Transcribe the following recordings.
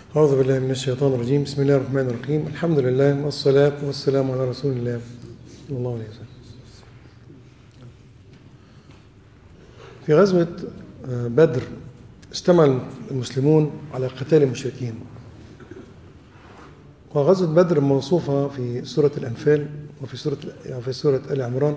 أعوذ بالله من الشيطان الرجيم بسم الله الرحمن الرحيم الحمد لله والصلاة والسلام على رسول الله صلى الله عليه وسلم في غزوة بدر اجتمع المسلمون على قتال المشركين وغزوة بدر موصوفة في سورة الأنفال وفي سورة في سورة آل عمران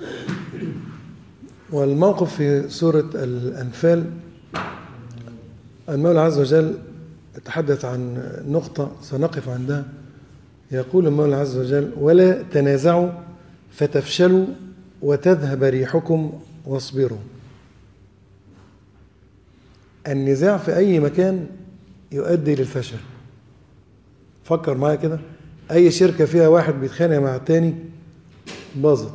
والموقف في سورة الأنفال المولى عز وجل يتحدث عن نقطة سنقف عندها يقول المولى عز وجل ولا تنازعوا فتفشلوا وتذهب ريحكم واصبروا النزاع في أي مكان يؤدي للفشل فكر معايا كده أي شركة فيها واحد بيتخانق مع التاني باظت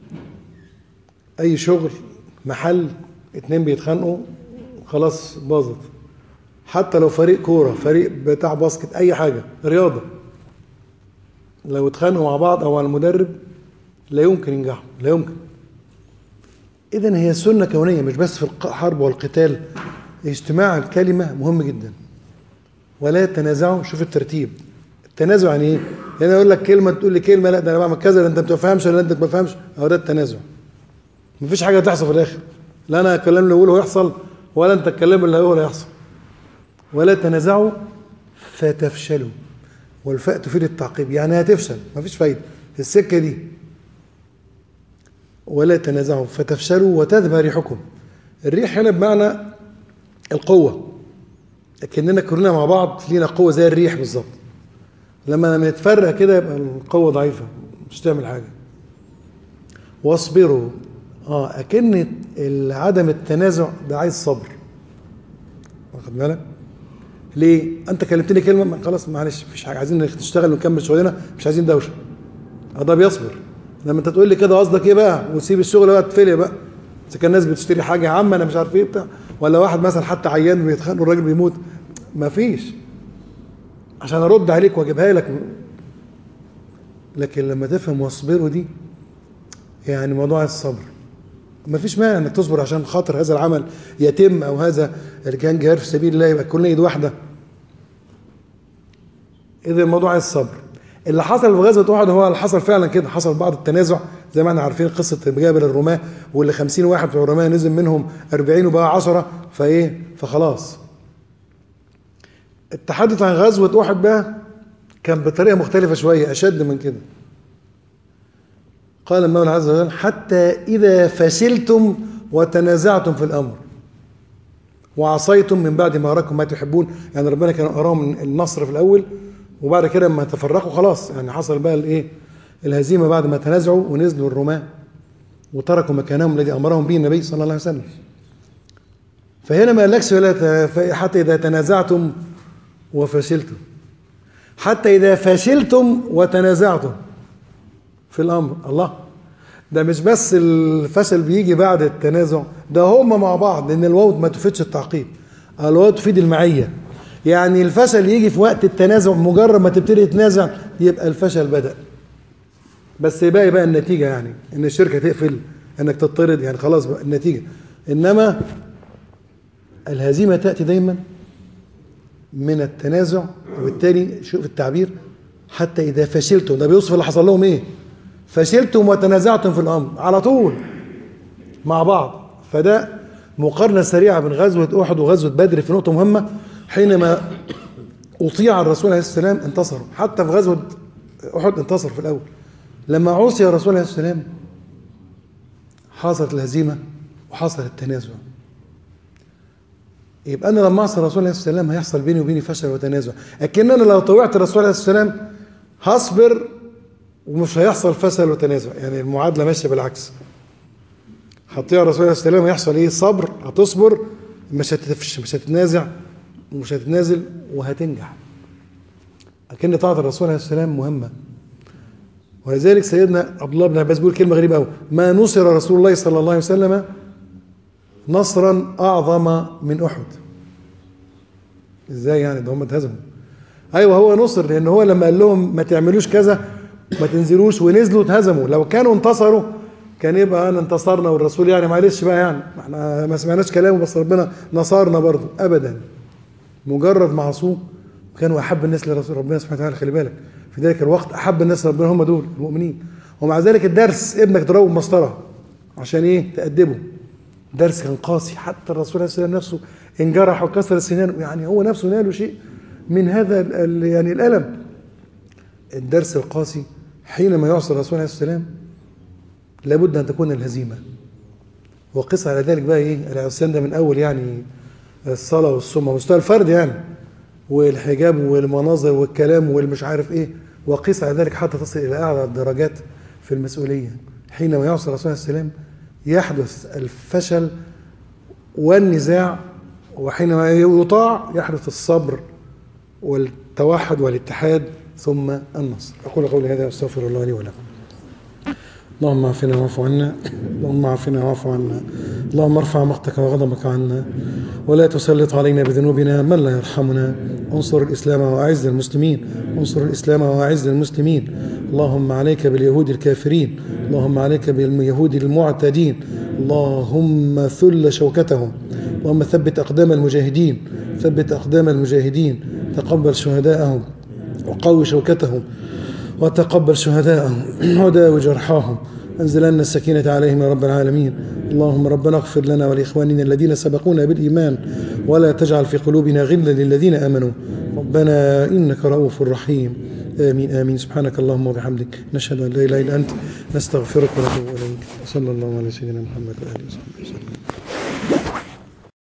أي شغل محل اتنين بيتخانقوا خلاص باظت حتى لو فريق كورة فريق بتاع باسكت أي حاجة رياضة لو اتخانقوا مع بعض أو على المدرب لا يمكن ينجحوا لا يمكن إذا هي سنة كونية مش بس في الحرب والقتال اجتماع الكلمة مهم جدا ولا تنازعوا شوف الترتيب التنازع يعني ايه؟ يعني اقول لك كلمه تقول لي كلمه لا ده انا بعمل كذا لا انت ما بتفهمش ولا انت ما بتفهمش اهو ده التنازع مفيش حاجه تحصل في الاخر لا انا الكلام اللي اقوله هيحصل ولا انت الكلام اللي هقوله هيحصل ولا تنازعوا فتفشلوا والفاء تفيد التعقيب يعني هتفشل مفيش فايده السكه دي ولا تنازعوا فتفشلوا وتذهب ريحكم الريح هنا بمعنى القوه لكننا كلنا مع بعض لينا قوه زي الريح بالظبط لما نتفرق كده يبقى القوه ضعيفه مش تعمل حاجه واصبروا اه اكن عدم التنازع ده عايز صبر واخد بالك ليه انت كلمتني كلمه خلاص معلش مفيش حاجه عايزين نشتغل ونكمل شغلنا مش عايزين دوشه اه ده بيصبر لما انت تقول لي كده قصدك ايه بقى وسيب الشغل بقى تفلي بقى اذا كان الناس بتشتري حاجه يا عم انا مش عارف ايه بتاع ولا واحد مثلا حتى عيان بيتخانق والراجل بيموت مفيش عشان ارد عليك واجيبها لك لكن لما تفهم واصبروا دي يعني موضوع الصبر ما فيش مانع انك تصبر عشان خاطر هذا العمل يتم او هذا اللي كان جهاد في سبيل الله يبقى كلنا ايد واحده اذا الموضوع الصبر اللي حصل في غزوه احد هو اللي حصل فعلا كده حصل بعض التنازع زي ما احنا عارفين قصه جابر الرماه واللي 50 واحد في الرماه نزل منهم 40 وبقى 10 فايه فخلاص التحدث عن غزوه احد بقى كان بطريقه مختلفه شويه اشد من كده قال المولى عز وجل حتى إذا فشلتم وتنازعتم في الأمر وعصيتم من بعد ما أراكم ما تحبون يعني ربنا كان أراهم النصر في الأول وبعد كده لما تفرقوا خلاص يعني حصل بقى الإيه الهزيمة بعد ما تنازعوا ونزلوا الرماة وتركوا مكانهم الذي أمرهم به النبي صلى الله عليه وسلم فهنا ما قالكش ولا حتى إذا تنازعتم وفشلتم حتى إذا فشلتم وتنازعتم في الامر الله ده مش بس الفشل بيجي بعد التنازع ده هما مع بعض لان الواو ما تفيدش التعقيب الواو تفيد المعيه يعني الفشل يجي في وقت التنازع مجرد ما تبتدي تتنازع يبقى الفشل بدا بس باقي بقى النتيجه يعني ان الشركه تقفل انك تطرد يعني خلاص بقى النتيجه انما الهزيمه تاتي دايما من التنازع وبالتالي شوف التعبير حتى اذا فشلتم ده بيوصف اللي حصل لهم ايه فشلتم وتنازعتم في الامر على طول مع بعض فده مقارنه سريعه بين غزوه احد وغزوه بدر في نقطه مهمه حينما اطيع الرسول عليه السلام انتصروا حتى في غزوه احد انتصر في الاول لما عصي الرسول عليه السلام حصلت الهزيمه وحصل التنازع يبقى انا لما اعصي الرسول عليه السلام هيحصل بيني وبيني فشل وتنازع لكن انا لو طوعت الرسول عليه السلام هصبر ومش هيحصل فشل وتنازع يعني المعادله ماشيه بالعكس هتطيع الرسول عليه السلام هيحصل ايه صبر هتصبر مش هتفش مش هتتنازع ومش هتتنازل وهتنجح لكن طاعه الرسول عليه السلام مهمه ولذلك سيدنا عبد الله بن عباس بيقول كلمه غريبه قوي ما نصر رسول الله صلى الله عليه وسلم نصرا اعظم من احد ازاي يعني ده هم اتهزموا ايوه هو نصر لان هو لما قال لهم ما تعملوش كذا ما تنزلوش ونزلوا اتهزموا لو كانوا انتصروا كان يبقى انا انتصرنا والرسول يعني معلش بقى يعني احنا ما سمعناش كلامه بس ربنا نصرنا برضه ابدا مجرد معصوم وكانوا احب الناس لرسول ربنا سبحانه وتعالى خلي بالك في ذلك الوقت احب الناس لربنا هم دول المؤمنين ومع ذلك الدرس ابنك تضربه بمسطره عشان ايه تأدبه درس كان قاسي حتى الرسول عليه السلام نفسه انجرح وكسر سنانه يعني هو نفسه ناله شيء من هذا ال- ال- يعني الالم الدرس القاسي حينما يعصى الرسول عليه السلام لابد ان تكون الهزيمه وقس على ذلك بقى ايه العصيان ده من اول يعني الصلاه والصوم مستوى الفرد يعني والحجاب والمناظر والكلام والمش عارف ايه وقيس على ذلك حتى تصل الى اعلى الدرجات في المسؤوليه حينما يعصى الرسول عليه السلام يحدث الفشل والنزاع وحينما يطاع يحدث الصبر والتوحد والاتحاد ثم النصر أقول قولي هذا أستغفر الله لي ولكم اللهم عافنا واعف عنا اللهم عافنا واعف عنا اللهم ارفع مقتك وغضبك عنا ولا تسلط علينا بذنوبنا من لا يرحمنا انصر الإسلام وأعز المسلمين انصر الإسلام وأعز المسلمين اللهم عليك باليهود الكافرين اللهم عليك باليهود المعتدين اللهم ثل شوكتهم اللهم ثبت أقدام المجاهدين ثبت أقدام المجاهدين تقبل شهداءهم وقوي شوكتهم وتقبل شهداءهم وداوي جرحاهم انزل لنا السكينة عليهم يا رب العالمين اللهم ربنا اغفر لنا ولإخواننا الذين سبقونا بالإيمان ولا تجعل في قلوبنا غلا للذين آمنوا ربنا إنك رؤوف رحيم آمين آمين سبحانك اللهم وبحمدك نشهد أن لا إله إلا أنت نستغفرك ونتوب إليك صلى الله على سيدنا محمد وآله وصحبه وسلم